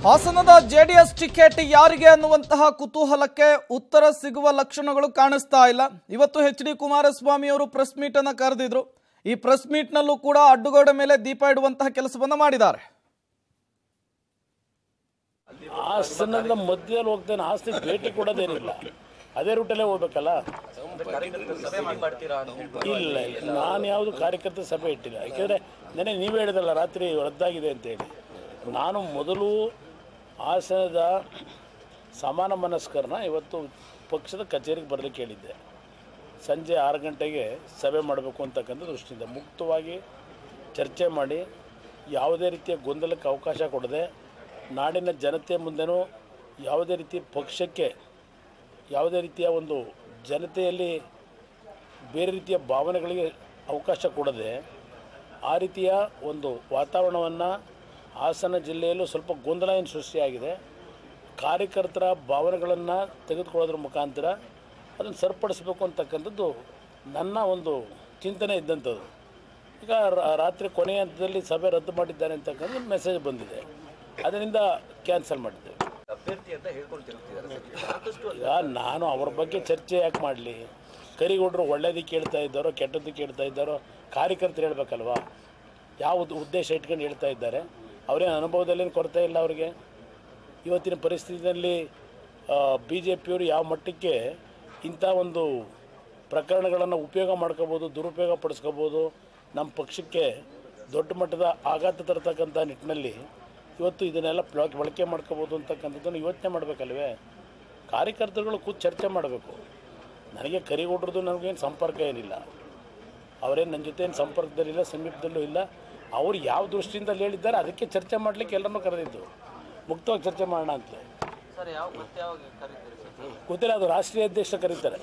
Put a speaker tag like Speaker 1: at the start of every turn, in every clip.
Speaker 1: ಹಾಸನದ JDS ticket ಯಾರಿಗೆ ಅನ್ನುವಂತಹ ಕುತೂಹಲಕ್ಕೆ ಉತ್ತರ ಸಿಗುವ ಲಕ್ಷಣಗಳು ಕಾಣಿಸ್ತಾ ಇಲ್ಲ ಇವತ್ತು ಎಚ್ ಡಿ ಕುಮಾರಸ್ವಾಮಿ ಅವರು ಪ್ರೆಸ್ ಮೀಟ್ ಅನ್ನ ಕರೆದಿದ್ರು ಈ ಪ್ರೆಸ್ ಮೀಟ್ ನಲ್ಲೂ ಕೂಡ ಅಡ್ಡುಗೋಡೆ ಮೇಲೆ ದೀಪ ಇಡುವಂತಹ ಕೆಲಸವನ್ನ ಮಾಡಿದ್ದಾರೆ
Speaker 2: ಹಾಸನದ ಮಧ್ಯದಲ್ಲಿ ಹೋಗ್ತೇನೆ ಹಾಸನ ಭೇಟಿ ಕೊಡೋದೇನಿಲ್ಲ ಅದೇ ರೂಟಲ್ಲೇ ಹೋಗ್ಬೇಕಲ್ಲ ಇಲ್ಲ ಇಲ್ಲ ನಾನು ಯಾವುದು ಕಾರ್ಯಕರ್ತ ಸಭೆ ಇಟ್ಟಿಲ್ಲ ಯಾಕೆಂದರೆ ನೆನೆ ನೀವೇ ಹೇಳಿದಲ್ಲ ರಾತ್ರಿ ರದ್ದಾಗಿದೆ ಅಂತೇಳಿ ನಾನು ಮೊದಲು ಹಾಸನದ ಸಮಾನ ಮನಸ್ಕರನ್ನ ಇವತ್ತು ಪಕ್ಷದ ಕಚೇರಿಗೆ ಬರಲಿಕ್ಕೆ ಹೇಳಿದ್ದೆ ಸಂಜೆ ಆರು ಗಂಟೆಗೆ ಸಭೆ ಮಾಡಬೇಕು ಅಂತಕ್ಕಂಥ ದೃಷ್ಟಿಯಿಂದ ಮುಕ್ತವಾಗಿ ಚರ್ಚೆ ಮಾಡಿ ಯಾವುದೇ ರೀತಿಯ ಗೊಂದಲಕ್ಕೆ ಅವಕಾಶ ಕೊಡದೆ ನಾಡಿನ ಜನತೆ ಮುಂದೆನೂ ಯಾವುದೇ ರೀತಿ ಪಕ್ಷಕ್ಕೆ ಯಾವುದೇ ರೀತಿಯ ಒಂದು ಜನತೆಯಲ್ಲಿ ಬೇರೆ ರೀತಿಯ ಭಾವನೆಗಳಿಗೆ ಅವಕಾಶ ಕೊಡದೆ ಆ ರೀತಿಯ ಒಂದು ವಾತಾವರಣವನ್ನು ಹಾಸನ ಜಿಲ್ಲೆಯಲ್ಲೂ ಸ್ವಲ್ಪ ಗೊಂದಲ ಏನು ಸೃಷ್ಟಿಯಾಗಿದೆ ಕಾರ್ಯಕರ್ತರ ಭಾವನೆಗಳನ್ನು ತೆಗೆದುಕೊಳ್ಳೋದ್ರ ಮುಖಾಂತರ ಅದನ್ನು ಸರಿಪಡಿಸಬೇಕು ಅಂತಕ್ಕಂಥದ್ದು ನನ್ನ ಒಂದು ಚಿಂತನೆ ಇದ್ದಂಥದ್ದು ಈಗ ರಾ- ರಾತ್ರಿ ಕೊನೆಯ ಹಂತದಲ್ಲಿ ಸಭೆ ರದ್ದು ಮಾಡಿದ್ದಾರೆ ಅಂತಕ್ಕಂಥ ಮೆಸೇಜ್ ಬಂದಿದೆ ಅದರಿಂದ ಕ್ಯಾನ್ಸಲ್ ಮಾಡಿದ್ದೇವೆ ಈಗ ನಾನು ಅವ್ರ ಬಗ್ಗೆ ಚರ್ಚೆ ಯಾಕೆ ಮಾಡಲಿ ಕರಿಗೌಡರು ಒಳ್ಳೇದಕ್ಕೆ ಹೇಳ್ತಾ ಇದ್ದಾರೋ ಕೆಟ್ಟದ್ದಕ್ಕೆ ಹೇಳ್ತಾ ಇದ್ದಾರೋ ಕಾರ್ಯಕರ್ತರು ಹೇಳ್ಬೇಕಲ್ವಾ ಯಾವ ಉದ್- ಉದ್ದೇಶ ಇಟ್ಕೊಂಡು ಹೇಳ್ತಾ ಇದ್ದಾರೆ ಅವರೇನು ಅನುಭವದಲ್ಲೇನು ಕೊರತೆ ಇಲ್ಲ ಅವರಿಗೆ ಇವತ್ತಿನ ಪರಿಸ್ಥಿತಿಯಲ್ಲಿ ಬಿ ಜೆ ಪಿಯವರು ಯಾವ ಮಟ್ಟಕ್ಕೆ ಇಂಥ ಒಂದು ಪ್ರಕರಣಗಳನ್ನು ಉಪಯೋಗ ಮಾಡ್ಕೋಬೋದು ದುರುಪಯೋಗ ಪಡಿಸ್ಕೋಬೋದು ನಮ್ಮ ಪಕ್ಷಕ್ಕೆ ದೊಡ್ಡ ಮಟ್ಟದ ಆಘಾತ ತರತಕ್ಕಂಥ ನಿಟ್ಟಿನಲ್ಲಿ ಇವತ್ತು ಇದನ್ನೆಲ್ಲ ಬಳಕೆ ಬಳಕೆ ಮಾಡ್ಕೋಬೋದು ಅಂತಕ್ಕಂಥದ್ದನ್ನು ಯೋಚನೆ ಮಾಡಬೇಕಲ್ವೇ ಕಾರ್ಯಕರ್ತರುಗಳು ಕೂತು ಚರ್ಚೆ ಮಾಡಬೇಕು ನನಗೆ ಕರಿಗೌಡ್ರದ್ದು ನನಗೇನು ಸಂಪರ್ಕ ಏನಿಲ್ಲ ಅವರೇನು ನನ್ನ ಜೊತೆ ಏನು ಸಂಪರ್ಕದಲ್ಲಿಲ್ಲ ಸಮೀಪದಲ್ಲೂ ಇಲ್ಲ ಅವ್ರು ಯಾವ ದೃಷ್ಟಿಯಿಂದ ಹೇಳಿದ್ದಾರೆ ಅದಕ್ಕೆ ಚರ್ಚೆ ಮಾಡಲಿಕ್ಕೆ ಎಲ್ಲರನ್ನೂ ಕರೆದಿದ್ದು ಮುಕ್ತವಾಗಿ ಚರ್ಚೆ ಮಾಡೋಣ ಅಂತ ಗೊತ್ತಿಲ್ಲ ಅದು ರಾಷ್ಟ್ರೀಯ ಅಧ್ಯಕ್ಷ ಕರೀತಾರೆ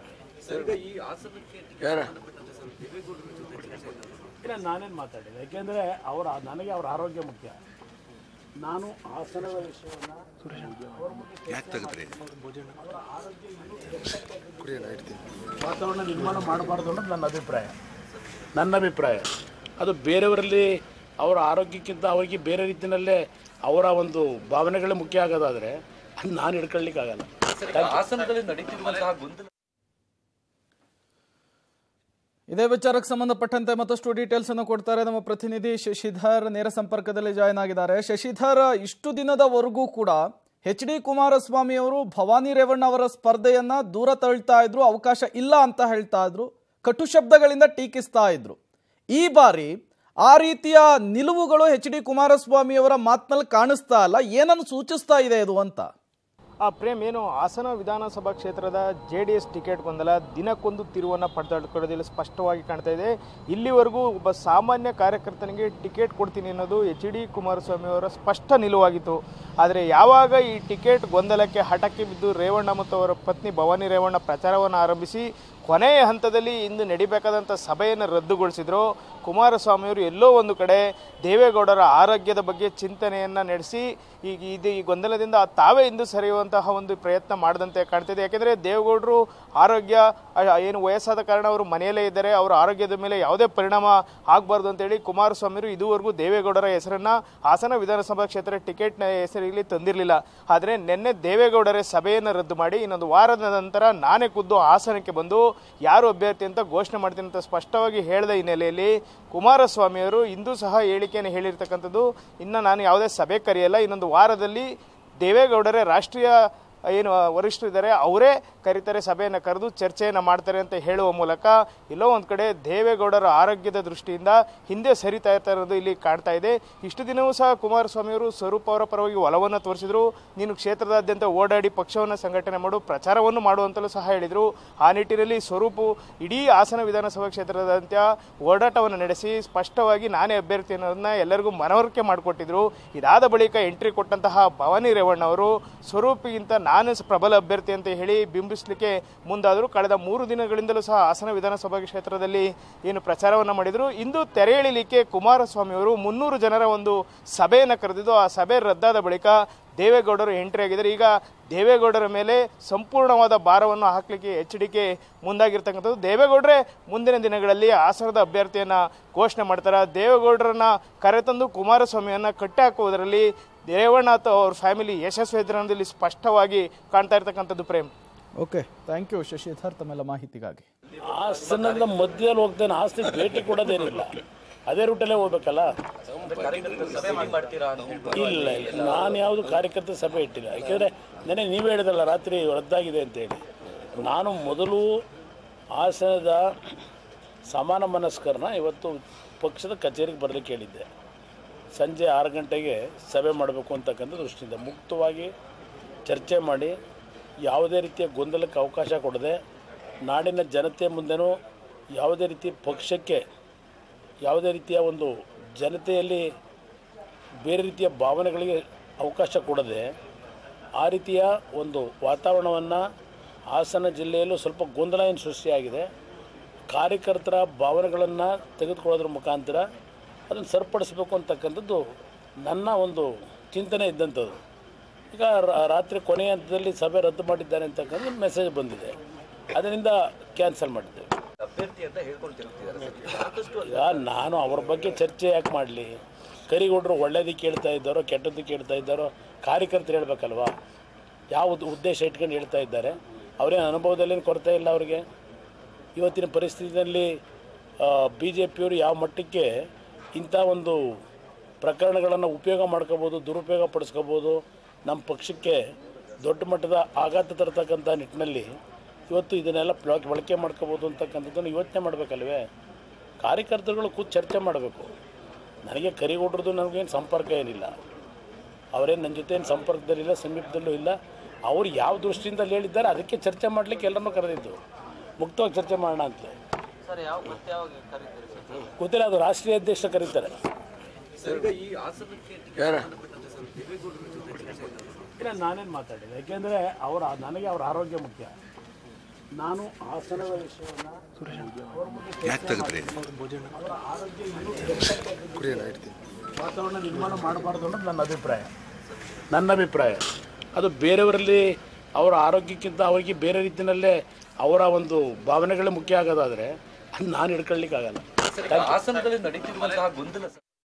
Speaker 2: ಇಲ್ಲ ನಾನೇನು ಮಾತಾಡಿದೆ ಯಾಕೆಂದರೆ ಅವರ ನನಗೆ ಅವ್ರ ಆರೋಗ್ಯ ಮುಖ್ಯ ನಾನು ಹಾಸನದ ವಿಷಯವನ್ನು ವಾತಾವರಣ ನಿರ್ಮಾಣ ಮಾಡಬಾರ್ದು ಅನ್ನೋದು ನನ್ನ ಅಭಿಪ್ರಾಯ ನನ್ನ ಅಭಿಪ್ರಾಯ ಅದು ಬೇರೆಯವರಲ್ಲಿ ಅವರ ಆರೋಗ್ಯಕ್ಕಿಂತ ಅವರಿಗೆ ಬೇರೆ ರೀತಿಯಲ್ಲೇ ಅವರ ಒಂದು ಭಾವನೆಗಳೇ ಮುಖ್ಯ ಆಗೋದಾದರೆ ಅದು ನಾನು ಹಿಡ್ಕೊಳ್ಳಿಕ್ಕಾಗಲ್ಲ
Speaker 3: ಹಾಸನದಲ್ಲಿ ನಡೀತಿರುವಂತಹ ಗೊಂದಲ
Speaker 1: ಇದೇ ವಿಚಾರಕ್ಕೆ ಸಂಬಂಧಪಟ್ಟಂತೆ ಮತ್ತಷ್ಟು ಡೀಟೇಲ್ಸ್ ಅನ್ನು ಕೊಡ್ತಾರೆ ನಮ್ಮ ಪ್ರತಿನಿಧಿ ಶಶಿಧರ್ ನೇರ ಸಂಪರ್ಕದಲ್ಲಿ ಜಾಯ್ನ್ ಆಗಿದ್ದಾರೆ ಶಶಿಧರ್ ಇಷ್ಟು ದಿನದವರೆಗೂ ಕೂಡ ಎಚ್ ಡಿ ಕುಮಾರಸ್ವಾಮಿ ಅವರು ಭವಾನಿ ರೇವಣ್ಣ ಅವರ ಸ್ಪರ್ಧೆಯನ್ನ ದೂರ ತಳ್ತಾ ಇದ್ರು ಅವಕಾಶ ಇಲ್ಲ ಅಂತ ಹೇಳ್ತಾ ಇದ್ರು ಕಟು ಶಬ್ದಗಳಿಂದ ಟೀಕಿಸ್ತಾ ಇದ್ರು ಈ ಬಾರಿ ಆ ರೀತಿಯ ನಿಲುವುಗಳು ಎಚ್ ಡಿ ಕುಮಾರಸ್ವಾಮಿ ಅವರ ಮಾತಿನಲ್ಲಿ ಕಾಣಿಸ್ತಾ ಇಲ್ಲ ಏನನ್ನು ಸೂಚಿಸ್ತಾ ಇದೆ ಇದು ಅಂತ
Speaker 4: ಆ ಪ್ರೇಮ್ ಏನು ಹಾಸನ ವಿಧಾನಸಭಾ ಕ್ಷೇತ್ರದ ಜೆ ಡಿ ಎಸ್ ಟಿಕೆಟ್ ಗೊಂದಲ ದಿನಕ್ಕೊಂದು ತಿರುವನ್ನು ಪಡೆದುಕೊಳ್ಳೋದಿಲ್ಲ ಸ್ಪಷ್ಟವಾಗಿ ಕಾಣ್ತಾ ಇದೆ ಇಲ್ಲಿವರೆಗೂ ಒಬ್ಬ ಸಾಮಾನ್ಯ ಕಾರ್ಯಕರ್ತನಿಗೆ ಟಿಕೆಟ್ ಕೊಡ್ತೀನಿ ಅನ್ನೋದು ಎಚ್ ಡಿ ಕುಮಾರಸ್ವಾಮಿ ಅವರ ಸ್ಪಷ್ಟ ನಿಲುವಾಗಿತ್ತು ಆದರೆ ಯಾವಾಗ ಈ ಟಿಕೆಟ್ ಗೊಂದಲಕ್ಕೆ ಹಠಕ್ಕೆ ಬಿದ್ದು ರೇವಣ್ಣ ಮತ್ತು ಅವರ ಪತ್ನಿ ಭವಾನಿ ರೇವಣ್ಣ ಪ್ರಚಾರವನ್ನು ಆರಂಭಿಸಿ ಕೊನೆಯ ಹಂತದಲ್ಲಿ ಇಂದು ನಡಿಬೇಕಾದಂಥ ಸಭೆಯನ್ನು ರದ್ದುಗೊಳಿಸಿದ್ರು ಕುಮಾರಸ್ವಾಮಿಯವರು ಎಲ್ಲೋ ಒಂದು ಕಡೆ ದೇವೇಗೌಡರ ಆರೋಗ್ಯದ ಬಗ್ಗೆ ಚಿಂತನೆಯನ್ನು ನಡೆಸಿ ಈಗ ಇದು ಈ ಗೊಂದಲದಿಂದ ತಾವೇ ಇಂದು ಸರಿಯುವಂತಹ ಒಂದು ಪ್ರಯತ್ನ ಮಾಡದಂತೆ ಕಾಣ್ತಿದೆ ಯಾಕೆಂದರೆ ದೇವೇಗೌಡರು ಆರೋಗ್ಯ ಆ, ಏನು ವಯಸ್ಸಾದ ಕಾರಣ ಅವರು ಮನೆಯಲ್ಲೇ ಇದ್ದಾರೆ ಅವರ ಆರೋಗ್ಯದ ಮೇಲೆ ಯಾವುದೇ ಪರಿಣಾಮ ಆಗಬಾರ್ದು ಅಂತೇಳಿ ಕುಮಾರಸ್ವಾಮಿಯವರು ಇದುವರೆಗೂ ದೇವೇಗೌಡರ ಹೆಸರನ್ನ ಹಾಸನ ವಿಧಾನಸಭಾ ಕ್ಷೇತ್ರ ಟಿಕೆಟ್ನ ಹೆಸರಲ್ಲಿ ತಂದಿರಲಿಲ್ಲ ಆದರೆ ನಿನ್ನೆ ದೇವೇಗೌಡರ ಸಭೆಯನ್ನು ರದ್ದು ಮಾಡಿ ಇನ್ನೊಂದು ವಾರದ ನಂತರ ನಾನೇ ಖುದ್ದು ಹಾಸನಕ್ಕೆ ಬಂದು ಯಾರು ಅಭ್ಯರ್ಥಿ ಅಂತ ಘೋಷಣೆ ಮಾಡ್ತೀನಿ ಅಂತ ಸ್ಪಷ್ಟವಾಗಿ ಹೇಳಿದ ಹಿನ್ನೆಲೆಯಲ್ಲಿ ಕುಮಾರಸ್ವಾಮಿಯವರು ಇಂದು ಸಹ ಹೇಳಿಕೆಯನ್ನು ಹೇಳಿರ್ತಕ್ಕಂಥದ್ದು ಇನ್ನು ನಾನು ಯಾವುದೇ ಸಭೆ ಕರೆಯಲ್ಲ ಇನ್ನೊಂದು ವಾರದಲ್ಲಿ ದೇವೇಗೌಡರೇ ರಾಷ್ಟ್ರೀಯ ಏನು ವರಿಷ್ಠರಿದ್ದಾರೆ ಅವರೇ ಕರೀತಾರೆ ಸಭೆಯನ್ನು ಕರೆದು ಚರ್ಚೆಯನ್ನು ಮಾಡ್ತಾರೆ ಅಂತ ಹೇಳುವ ಮೂಲಕ ಎಲ್ಲೋ ಒಂದು ಕಡೆ ದೇವೇಗೌಡರ ಆರೋಗ್ಯದ ದೃಷ್ಟಿಯಿಂದ ಹಿಂದೆ ಸರಿತಾ ಇರ್ತಾ ಇರೋದು ಇಲ್ಲಿ ಕಾಣ್ತಾ ಇದೆ ಇಷ್ಟು ದಿನವೂ ಸಹ ಕುಮಾರಸ್ವಾಮಿಯವರು ಸ್ವರೂಪ್ ಅವರ ಪರವಾಗಿ ಒಲವನ್ನು ತೋರಿಸಿದ್ರು ನೀನು ಕ್ಷೇತ್ರದಾದ್ಯಂತ ಓಡಾಡಿ ಪಕ್ಷವನ್ನು ಸಂಘಟನೆ ಮಾಡು ಪ್ರಚಾರವನ್ನು ಮಾಡು ಅಂತಲೂ ಸಹ ಹೇಳಿದರು ಆ ನಿಟ್ಟಿನಲ್ಲಿ ಸ್ವರೂಪು ಇಡೀ ಹಾಸನ ವಿಧಾನಸಭಾ ಕ್ಷೇತ್ರದಾದ್ಯಂತ ಓಡಾಟವನ್ನು ನಡೆಸಿ ಸ್ಪಷ್ಟವಾಗಿ ನಾನೇ ಅಭ್ಯರ್ಥಿ ಅನ್ನೋದನ್ನ ಎಲ್ಲರಿಗೂ ಮನವರಿಕೆ ಮಾಡಿಕೊಟ್ಟಿದ್ರು ಇದಾದ ಬಳಿಕ ಎಂಟ್ರಿ ಕೊಟ್ಟಂತಹ ಭವಾನಿ ರೇವಣ್ಣ ಅವರು ಸ್ವರೂಪಿಗಿಂತ ನಾನು ಸ- ಪ್ರಬಲ ಅಭ್ಯರ್ಥಿ ಅಂತ ಹೇಳಿ ಬಿಂಬಿಸಲಿಕ್ಕೆ ಮುಂದಾದರು ಕಳೆದ ಮೂರು ದಿನಗಳಿಂದಲೂ ಸಹ ಹಾಸನ ವಿಧಾನಸಭಾ ಕ್ಷೇತ್ರದಲ್ಲಿ ಏನು ಪ್ರಚಾರವನ್ನು ಮಾಡಿದರು ಇಂದು ತೆರೆ ಎಳಿಲಿಕ್ಕೆ ಕುಮಾರಸ್ವಾಮಿ ಅವರು ಮುನ್ನೂರು ಜನರ ಒಂದು ಸಭೆಯನ್ನು ಕರೆದಿದ್ದು ಆ ಸಭೆ ರದ್ದಾದ ಬಳಿಕ ದೇವೇಗೌಡರು ಎಂಟ್ರಿ ಆಗಿದ್ದಾರೆ ಈಗ ದೇವೇಗೌಡರ ಮೇಲೆ ಸಂಪೂರ್ಣವಾದ ಭಾರವನ್ನು ಹಾಕಲಿಕ್ಕೆ ಎಚ್ ಡಿ ಕೆ ಮುಂದಾಗಿರ್ತಕ್ಕಂಥದ್ದು ದೇವೇಗೌಡರೇ ಮುಂದಿನ ದಿನಗಳಲ್ಲಿ ಹಾಸನದ ಅಭ್ಯರ್ಥಿಯನ್ನು ಘೋಷಣೆ ಮಾಡ್ತಾರೆ ದೇವೇಗೌಡರನ್ನ ಕರೆತಂದು ಕುಮಾರಸ್ವಾಮಿಯನ್ನು ಕಟ್ಟಿ ಹಾಕುವುದರಲ್ಲಿ ರೇವಣ್ಣ ಅಥವಾ ಅವ್ರ ಫ್ಯಾಮಿಲಿ ಯಶಸ್ವಿ ಎದುರಿನಲ್ಲಿ ಸ್ಪಷ್ಟವಾಗಿ ಕಾಣ್ತಾ ಇರ್ತಕ್ಕಂಥದ್ದು Prem
Speaker 1: okay thank you Shashidhar ತಮ್ಮೆಲ್ಲ ಮಾಹಿತಿಗಾಗಿ
Speaker 2: ಹಾಸನದ ಮಧ್ಯದಲ್ಲಿ ಹೋಗ್ತೇನೆ ಆಸ್ತಿ ಭೇಟಿ ಕೊಡೋದೇನಿಲ್ಲ ಅದೇ ರೂಟಲ್ಲೇ ಹೋಗ್ಬೇಕಲ್ಲ
Speaker 3: ಕಾರ್ಯಕರ್ತರ ಸಭೆ ಮಾಡ್ತೀರಾ ಅಂತ ಹೇಳ್ಬಿಟ್ಟು
Speaker 2: ಇಲ್ಲ ಇಲ್ಲ ನಾನು ಯಾವುದು ಕಾರ್ಯಕರ್ತ ಸಭೆ ಇಟ್ಟಿಲ್ಲ ಯಾಕೆಂದರೆ ನೆನೆ ನೀವೇ ಹೇಳಿದಲ್ಲ ರಾತ್ರಿ ರದ್ದಾಗಿದೆ ಅಂತೇಳಿ ನಾನು ಮೊದಲು ಹಾಸನದ ಸಮಾನ ಮನಸ್ಕರನ್ನ ಇವತ್ತು ಪಕ್ಷದ ಕಚೇರಿಗೆ ಬರಲಿಕ್ಕೆ ಹೇಳಿದ್ದೆ ಸಂಜೆ ಆರು ಗಂಟೆಗೆ ಸಭೆ ಮಾಡಬೇಕು ಅಂತಕ್ಕಂಥ ದೃಷ್ಟಿಯಿಂದ ಮುಕ್ತವಾಗಿ ಚರ್ಚೆ ಮಾಡಿ ಯಾವುದೇ ರೀತಿಯ ಗೊಂದಲಕ್ಕೆ ಅವಕಾಶ ಕೊಡದೆ ನಾಡಿನ ಜನತೆ ಮುಂದೆನೂ ಯಾವುದೇ ರೀತಿ ಪಕ್ಷಕ್ಕೆ ಯಾವುದೇ ರೀತಿಯ ಒಂದು ಜನತೆಯಲ್ಲಿ ಬೇರೆ ರೀತಿಯ ಭಾವನೆಗಳಿಗೆ ಅವಕಾಶ ಕೊಡದೆ ಆ ರೀತಿಯ ಒಂದು ವಾತಾವರಣವನ್ನು ಹಾಸನ ಜಿಲ್ಲೆಯಲ್ಲೂ ಸ್ವಲ್ಪ ಗೊಂದಲ ಏನು ಸೃಷ್ಟಿಯಾಗಿದೆ ಕಾರ್ಯಕರ್ತರ ಭಾವನೆಗಳನ್ನು ತೆಗೆದುಕೊಳ್ಳೋದ್ರ ಮುಖಾಂತರ ಅದನ್ನು ಸರಿಪಡಿಸಬೇಕು ಅಂತಕ್ಕಂಥದ್ದು ನನ್ನ ಒಂದು ಚಿಂತನೆ ಇದ್ದಂಥದ್ದು ಈಗ ರಾ- ರಾತ್ರಿ ಕೊನೆಯ ಹಂತದಲ್ಲಿ ಸಭೆ ರದ್ದು ಮಾಡಿದ್ದಾರೆ ಅಂತಕ್ಕಂಥ ಮೆಸೇಜ್ ಬಂದಿದೆ ಅದರಿಂದ ಕ್ಯಾನ್ಸಲ್ ಮಾಡಿದ್ದೇವೆ
Speaker 3: ಅಭ್ಯರ್ಥಿ ಅಂತ ಹೇಳ್ಕೊಂಡು ತಿರುಗ್ತಿದ್ದಾರೆ ಸರ್. ಸಾಕಷ್ಟು
Speaker 2: ಈಗ ನಾನು ಅವ್ರ ಬಗ್ಗೆ ಚರ್ಚೆ ಯಾಕೆ ಮಾಡಲಿ ಕರಿಗೌಡರು ಒಳ್ಳೇದಕ್ಕೆ ಹೇಳ್ತಾ ಇದ್ದಾರೋ ಕೆಟ್ಟದ್ದಕ್ಕೆ ಹೇಳ್ತಾ ಇದ್ದಾರೋ ಕಾರ್ಯಕರ್ತರು ಹೇಳ್ಬೇಕಲ್ವಾ ಯಾವ ಉದ್- ಉದ್ದೇಶ ಇಟ್ಕೊಂಡು ಹೇಳ್ತಾ ಇದ್ದಾರೆ ಅವರೇನು ಅನುಭವದಲ್ಲೇನು ಕೊರತೆ ಇಲ್ಲ ಅವರಿಗೆ ಇವತ್ತಿನ ಪರಿಸ್ಥಿತಿಯಲ್ಲಿ ಬಿ ಜೆ ಪಿಯವರು ಯಾವ ಮಟ್ಟಕ್ಕೆ ಇಂಥ ಒಂದು ಪ್ರಕರಣಗಳನ್ನು ಉಪಯೋಗ ಮಾಡ್ಕೋಬೋದು ದುರುಪಯೋಗ ಪಡಿಸ್ಕೋಬೋದು ನಮ್ಮ ಪಕ್ಷಕ್ಕೆ ದೊಡ್ಡ ಮಟ್ಟದ ಆಘಾತ ತರತಕ್ಕಂಥ ನಿಟ್ಟಿನಲ್ಲಿ ಇವತ್ತು ಇದನ್ನೆಲ್ಲ ಬಳಕೆ ಬಳಕೆ ಮಾಡ್ಕೋಬೋದು ಅಂತಕ್ಕಂಥದ್ದನ್ನು ಯೋಚನೆ ಮಾಡಬೇಕಲ್ವೇ ಕಾರ್ಯಕರ್ತರುಗಳು ಕೂತು ಚರ್ಚೆ ಮಾಡಬೇಕು ನನಗೆ ಕರಿಗೌಡ್ರದ್ದು ನನಗೇನು ಸಂಪರ್ಕ ಏನಿಲ್ಲ ಅವರೇನು ನನ್ನ ಜೊತೆ ಏನು ಸಂಪರ್ಕದಲ್ಲಿಲ್ಲ ಸಮೀಪದಲ್ಲೂ ಇಲ್ಲ ಅವ್ರು ಯಾವ ದೃಷ್ಟಿಯಿಂದ ಹೇಳಿದ್ದಾರೆ ಅದಕ್ಕೆ ಚರ್ಚೆ ಮಾಡಲಿಕ್ಕೆ ಎಲ್ಲರನ್ನೂ ಕರೆದಿದ್ದು ಮುಕ್ತವಾಗಿ ಚರ್ಚೆ ಮಾಡೋಣ ಅಂತ ಗೊತ್ತಿಲ್ಲ ಅದು ರಾಷ್ಟ್ರೀಯ ಅಧ್ಯಕ್ಷ ಕರೀತಾರೆ ಇಲ್ಲ ನಾನೇನು ಮಾತಾಡಿದೆ ಯಾಕೆಂದರೆ ಅವರ ನನಗೆ ಅವ್ರ ಆರೋಗ್ಯ ಮುಖ್ಯ ನಾನು ಹಾಸನದ ವಿಷಯವನ್ನು ಅವ್ರ ಬಗ್ಗೆ ಚರ್ಚೆ ಮಾಡಿ ಅವರ ಆರೋಗ್ಯ ಇನ್ನೂ ಕೆಟ್ಟದಾಗಿ ವಾತಾವರಣ ನಿರ್ಮಾಣ ಮಾಡಬಾರ್ದು ಅನ್ನೋದು ನನ್ನ ಅಭಿಪ್ರಾಯ ನನ್ನ ಅಭಿಪ್ರಾಯ ಅದು ಬೇರೆಯವರಲ್ಲಿ ಅವರ ಆರೋಗ್ಯಕ್ಕಿಂತ ಅವರಿಗೆ ಬೇರೆ ರೀತಿಯಲ್ಲೇ ಅವರ ಒಂದು ಭಾವನೆಗಳೇ ಮುಖ್ಯ ಆಗೋದಾದರೆ ಅದು ನಾನು ಹಿಡ್ಕೊಳ್ಳಿಕ್ಕಾಗಲ್ಲ
Speaker 3: ಸರ್, ಈಗ ಹಾಸನದಲ್ಲಿ ನಡೀತಿರುವಂತಹ ಗೊಂದಲ ಸರ್.